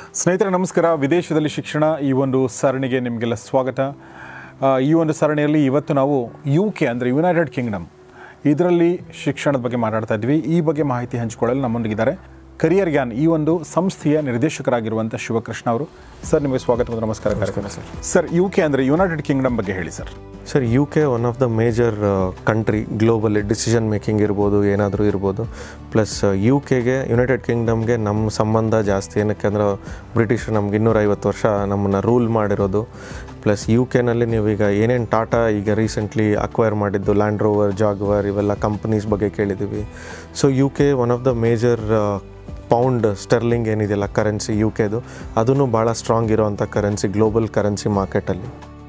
ಸ್ನೇಹಿತರೆ ನಮಸ್ಕಾರ ವಿದೇಶದಲ್ಲಿ ಶಿಕ್ಷಣ ಈ ಒಂದು ಸರಣಿಗೆ ನಿಮಗೆಲ್ಲ ಸ್ವಾಗತ ಆ, ಈ ಒಂದು ಸರಣಿಯಲ್ಲಿ ಇವತ್ತು ನಾವು ಯು ಕೆ ಅಂದರೆ ಯುನೈಟೆಡ್ ಕಿಂಗ್ಡಮ್ ಇದರಲ್ಲಿ ಶಿಕ್ಷಣದ ಬಗ್ಗೆ ಮಾತಾಡ್ತಾ ಇದ್ವಿ ಈ ಬಗ್ಗೆ ಮಾಹಿತಿ ಹಂಚಿಕೊಳ್ಳಲು ನಮ್ಮೊಂದಿಗಿದ್ದಾರೆ ಕರಿಯರ್ ಗ್ಯಾನ್ ಈ ಒಂದು ಸಂಸ್ಥೆಯ ನಿರ್ದೇಶಕರಾಗಿರುವಂಥ ಶಿವಕೃಷ್ಣ ಅವರು ಸರ್ ನಿಮಗೆ ಸ್ವಾಗತ ಮತ್ತು ನಮಸ್ಕಾರ ಕಾರ್ಯಕ್ರಮ ಸರ್ ಸರ್ ಯು ಕೆ ಅಂದರೆ ಯುನೈಟೆಡ್ ಕಿಂಗ್ಡಮ್ ಬಗ್ಗೆ ಹೇಳಿ sir sir U K one of the major country globally decision making ಇರ್ಬೋದು ಏನಾದರೂ ಇರ್ಬೋದು ಪ್ಲಸ್ ಯು ಕೆಗೆ ಯುನೈಟೆಡ್ ಕಿಂಗ್ಡಮ್ಗೆ ನಮ್ಮ ಸಂಬಂಧ ಜಾಸ್ತಿ ಏನಕ್ಕೆ ಅಂದ್ರೆ ಬ್ರಿಟಿಷ್ ನಮ್ಗೆ ಇನ್ನೂರೈವತ್ತು ವರ್ಷ ನಮ್ಮನ್ನು ರೂಲ್ ಮಾಡಿರೋದು ಪ್ಲಸ್ ಯು ಕೆನಲ್ಲಿ ನೀವೀಗ ಏನೇನು ಟಾಟಾ ಈಗ ರೀಸೆಂಟ್ಲಿ ಅಕ್ವೈರ್ ಮಾಡಿದ್ದು ಲ್ಯಾಂಡ್ ರೋವರ್ ಜಾಗ್ವರ್ ಇವೆಲ್ಲ ಕಂಪನೀಸ್ ಬಗ್ಗೆ ಕೇಳಿದ್ದೀವಿ so U K one of the major pound sterling ಏನಿದೆಯಲ್ಲ ಕರೆನ್ಸಿ ಯು ಕೆದು ಅದೂ ಭಾಳ ಸ್ಟ್ರಾಂಗ್ ಇರೋವಂಥ ಕರೆನ್ಸಿ ಗ್ಲೋಬಲ್ ಕರೆನ್ಸಿ ಮಾರ್ಕೆಟಲ್ಲಿ